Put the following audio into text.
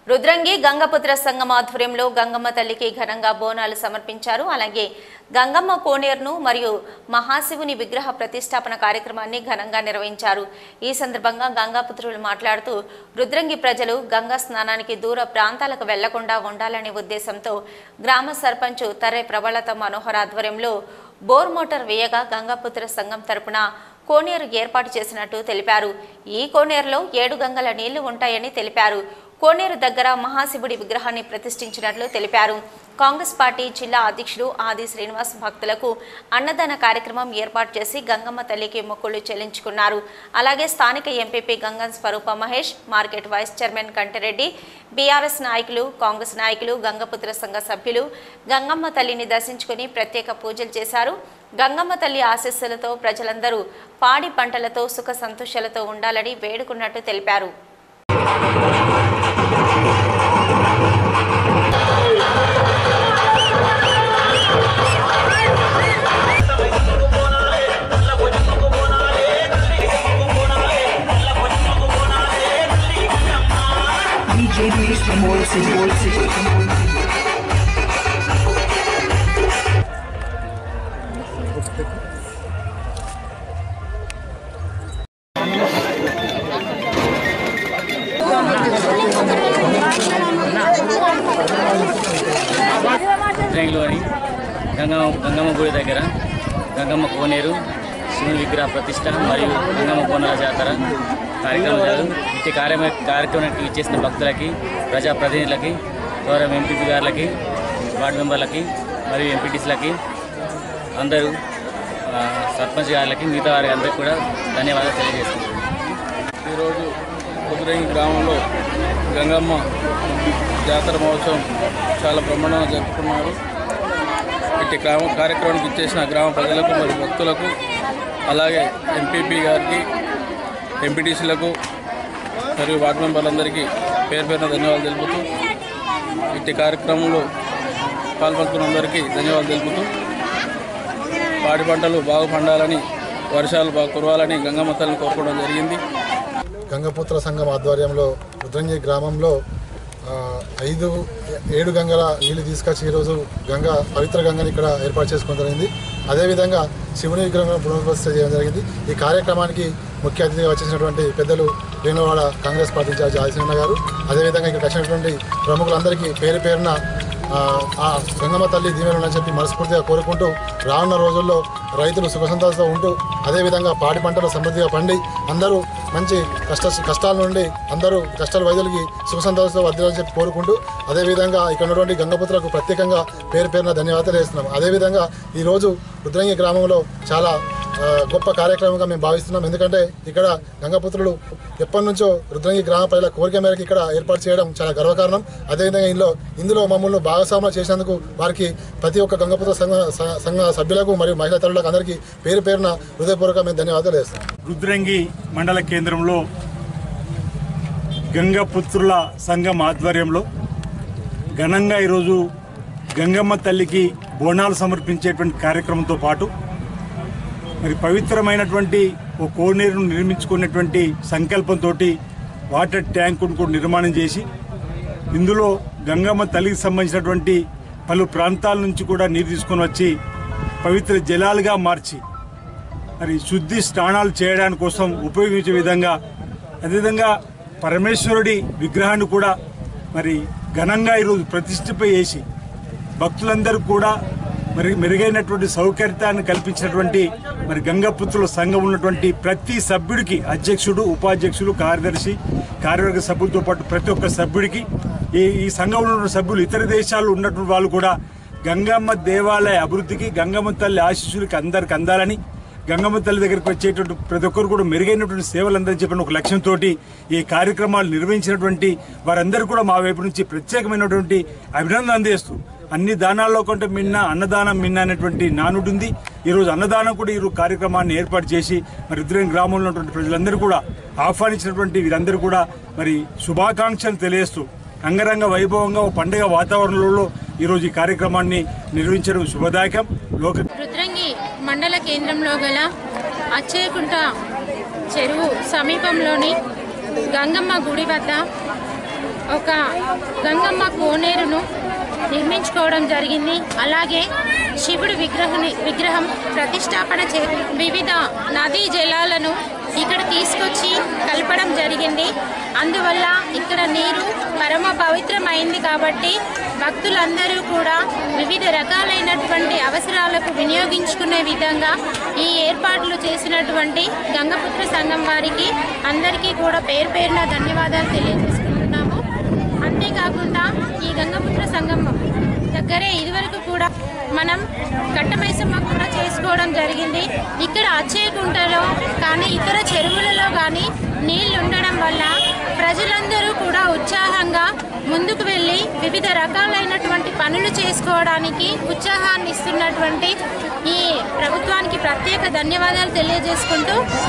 రుద్రంగి గంగపుత్ర సంఘం ఆధ్వర్యంలో గంగమ్మ తల్లికి ఘనంగా బోనాలు సమర్పించారు అలాగే గంగమ్మ కోనేరును మరియు మహాశివుని విగ్రహ ప్రతిష్టాపన కార్యక్రమాన్ని ఘనంగా నిర్వహించారు ఈ సందర్భంగా గంగాపుత్రులు మాట్లాడుతూ రుద్రంగి ప్రజలు గంగా స్నానానికి దూర ప్రాంతాలకు వెళ్లకుండా ఉండాలనే ఉద్దేశంతో గ్రామ సర్పంచ్ తర్రె ప్రబలత మనోహర్ ఆధ్వర్యంలో బోర్ మోటార్ వేయగా గంగాపుత్ర సంఘం తరపున కోనేరు ఏర్పాటు చేసినట్టు తెలిపారు ఈ కోనేరులో ఏడు గంగల నీళ్లు ఉంటాయని తెలిపారు కోనేరు దగ్గర మహాశివుడి విగ్రహాన్ని ప్రతిష్ఠించినట్లు తెలిపారు కాంగ్రెస్ పార్టీ జిల్లా అధ్యక్షుడు ఆది శ్రీనివాస్ భక్తులకు అన్నదాన కార్యక్రమం ఏర్పాటు చేసి గంగమ్మ తల్లికి మొక్కులు చెల్లించుకున్నారు అలాగే స్థానిక MPP Gangam Swaroopa Mahesh market vice chairman Kantireddy BRS నాయకులు కాంగ్రెస్ నాయకులు గంగపుత్ర సంఘ సభ్యులు గంగమ్మ తల్లిని దర్శించుకుని ప్రత్యేక పూజలు చేశారు గంగమ్మ తల్లి ఆశీస్సులతో ప్రజలందరూ పాడి పంటలతో సుఖ సంతోషాలతో ఉండాలని వేడుకున్నట్టు తెలిపారు DJ Beast from Oil City, Oil City. ట్రైన్లోని Gangamma Gangamma గుడి దగ్గర గంగమ్మ కోనేరు శివుని విగ్రహ ప్రతిష్ట మరియు గంగమ్మ కోనల జాతర కార్యక్రమం జరగదు ఇట్టి కార్యక్రమ కార్యక్రమానికి ఇచ్చేసిన భక్తులకి ప్రజాప్రతినిధులకి గౌరవ ఎంపీపీ గారులకి వార్డు మెంబర్లకి మరియు ఎంపీటీసీలకి అందరూ ఆ, సర్పంచ్ గారులకి మిగతా వారి అందరికీ కూడా ధన్యవాదాలు తెలియజేస్తున్నాను ఈరోజు కుదురంగి గ్రామంలో గంగమ్మ జాతర మహోత్సవం చాలా బ్రహ్మాండంగా జరుపుకున్నారు ఇట్టి గ్రామ కార్యక్రమానికి ఇచ్చేసిన గ్రామ ప్రజలకు మరియు భక్తులకు అలాగే ఎంపీపీ గారికి ఎంపీటీసీలకు మరియు వార్డు మెంబర్లందరికీ పేరు పేరున ధన్యవాదాలు తెలుపుతూ ఇట్టి కార్యక్రమంలో పాల్పంచుకున్న అందరికీ ధన్యవాదాలు తెలుపుతూ పాడి పంటలు బాగా పండాలని వర్షాలు బాగా కురవాలని గంగమ్మ తల్లిని కోరుకోవడం జరిగింది గంగపుత్ర సంఘం ఆధ్వర్యంలో రుద్రంగి గ్రామంలో ఆ, ఐదు ఏడు గంగల నీళ్లు తీసుకొచ్చి ఈరోజు గంగ పవిత్ర గంగని ఇక్కడ ఏర్పాటు చేసుకోవడం జరిగింది అదేవిధంగా శివుని విగ్రహం పునర్ప్రతిష్ఠ చేయడం జరిగింది ఈ కార్యక్రమానికి ముఖ్య అతిథిగా వచ్చేసినటువంటి పెద్దలు వేణువాడ కాంగ్రెస్ పార్టీ ఇన్ఛార్జ్ ఆదిశన్న గారు అదేవిధంగా ఇక్కడ వచ్చినటువంటి ప్రముఖులందరికీ పేరు పేరున ఆ, ఆ గంగమ్మ తల్లి దీవెనలని చెప్పి మనస్ఫూర్తిగా కోరుకుంటూ రానున్న రోజుల్లో రైతులు సుఖ సంతోషంతో ఉంటూ అదేవిధంగా పాడి పంటలు సమృద్ధిగా పండి అందరూ మంచి కష్ట కష్టాల నుండి అందరూ కష్టాల వైద్యులకి సుఖ సంతోషంతో వర్దిలని చెప్పి కోరుకుంటూ అదేవిధంగా ఇక్కడ ఉన్నటువంటి గంగపుత్రకు ప్రత్యేకంగా పేరు పేరున ధన్యవాదాలు చేస్తున్నాం అదేవిధంగా ఈరోజు రుద్రంగి గ్రామంలో చాలా ఆ, గొప్ప కార్యక్రమంగా మేము భావిస్తున్నాం ఎందుకంటే ఇక్కడ గంగపుత్రులు ఎప్పటి నుంచో రుద్రంగి గ్రామ ప్రజల కోరిక మేరకు ఇక్కడ ఏర్పాటు చేయడం చాలా గర్వకారణం అదేవిధంగా ఇందులో ఇందులో మమ్మల్ని భాగస్వామ్యం చేసినందుకు వారికి ప్రతి ఒక్క గంగపుత్ర సంఘ స- సంఘ సభ్యులకు మరియు మహిళా తల్లులకు అందరికీ పేరు పేరున హృదయపూర్వక మేము ధన్యవాదాలు చేస్తాం రుద్రంగి మండల కేంద్రంలో గంగపుత్రుల సంఘం ఆధ్వర్యంలో ఘనంగా ఈరోజు గంగమ్మ తల్లికి బోనాలు సమర్పించేటువంటి కార్యక్రమంతో పాటు మరి పవిత్రమైనటువంటి ఓ కోనేరును నిర్మించుకున్నటువంటి సంకల్పంతో వాటర్ ట్యాంకును కూడా నిర్మాణం చేసి ఇందులో గంగమ్మ తల్లికి సంబంధించినటువంటి పలు ప్రాంతాల నుంచి కూడా నీరు తీసుకొని వచ్చి పవిత్ర జలాలుగా మార్చి మరి శుద్ధి స్నానాలు చేయడానికి కోసం ఉపయోగించే విధంగా అదేవిధంగా పరమేశ్వరుడి విగ్రహాన్ని కూడా మరి ఘనంగా ఈరోజు ప్రతిష్ఠపై చేసి భక్తులందరూ కూడా మరి మెరుగైనటువంటి సౌకర్యాన్ని కల్పించినటువంటి మరి గంగపుత్రుల సంఘం ఉన్నటువంటి ప్రతి సభ్యుడికి అధ్యక్షుడు ఉపాధ్యక్షులు కార్యదర్శి కార్యవర్గ సభ్యులతో పాటు ప్రతి ఒక్క సభ్యుడికి ఈ ఈ సంఘంలో ఉన్న సభ్యులు ఇతర దేశాల్లో ఉన్నటువంటి వాళ్ళు కూడా గంగమ్మ దేవాలయ అభివృద్ధికి గంగమ్మ తల్లి ఆశీస్సులకి అందరికి అందాలని గంగమ్మ తల్లి దగ్గరికి వచ్చేటువంటి ప్రతి ఒక్కరు కూడా మెరుగైనటువంటి సేవలు అందని చెప్పిన ఒక లక్ష్యంతో ఈ కార్యక్రమాలు నిర్వహించినటువంటి వారందరూ కూడా మా వైపు నుంచి ప్రత్యేకమైనటువంటి అభినందన అందిస్తూ అన్ని దానాల్లో కంటే మిన్న అన్నదానం మిన్న అనేటువంటి నానుడు ఉంది ఈరోజు అన్నదానం కూడా ఈ కార్యక్రమాన్ని ఏర్పాటు చేసి మరి రుద్రేని గ్రామంలో ఉన్నటువంటి ప్రజలందరూ కూడా ఆహ్వానించినటువంటి వీరందరూ కూడా మరి శుభాకాంక్షలు తెలియజేస్తూ అంగరంగ వైభవంగా ఒక పండుగ వాతావరణంలో ఈరోజు ఈ కార్యక్రమాన్ని నిర్వహించడం శుభదాయకం లోక రుద్రంగి మండల కేంద్రంలో గల అచ్చేకుంట చెరువు సమీపంలోని గంగమ్మ గుడి వద్ద ఒక గంగమ్మ కోనేరును నిర్మించుకోవడం జరిగింది అలాగే శివుడి విగ్రహం విగ్రహం ప్రతిష్టాపన చే వివిధ నదీ జలాలను ఇక్కడ తీసుకొచ్చి కలపడం జరిగింది అందువల్ల ఇక్కడ నీరు పరమ పవిత్రమైంది కాబట్టి భక్తులందరూ కూడా వివిధ రకాలైనటువంటి అవసరాలకు వినియోగించుకునే విధంగా ఈ ఏర్పాట్లు చేసినటువంటి గంగపుత్ర సంఘం వారికి అందరికీ కూడా పేరు పేరున ధన్యవాదాలు తెలియజేసుకుంటున్నాము అంతేకాకుండా ఈ గంగపుత్ర సంఘం దగ్గరే ఇదివరకు కూడా మనం కట్టమైసమ్మ కూడా చేసుకోవడం జరిగింది ఇక్కడ అచ్చేకుంటలో కానీ ఇతర చెరువులలో కానీ నీళ్లు ఉండడం వల్ల ప్రజలందరూ కూడా ఉత్సాహంగా ముందుకు వెళ్ళి వివిధ రకాలైనటువంటి పనులు చేసుకోవడానికి ఉత్సాహాన్ని ఇస్తున్నటువంటి ఈ ప్రభుత్వానికి ప్రత్యేక ధన్యవాదాలు తెలియజేసుకుంటూ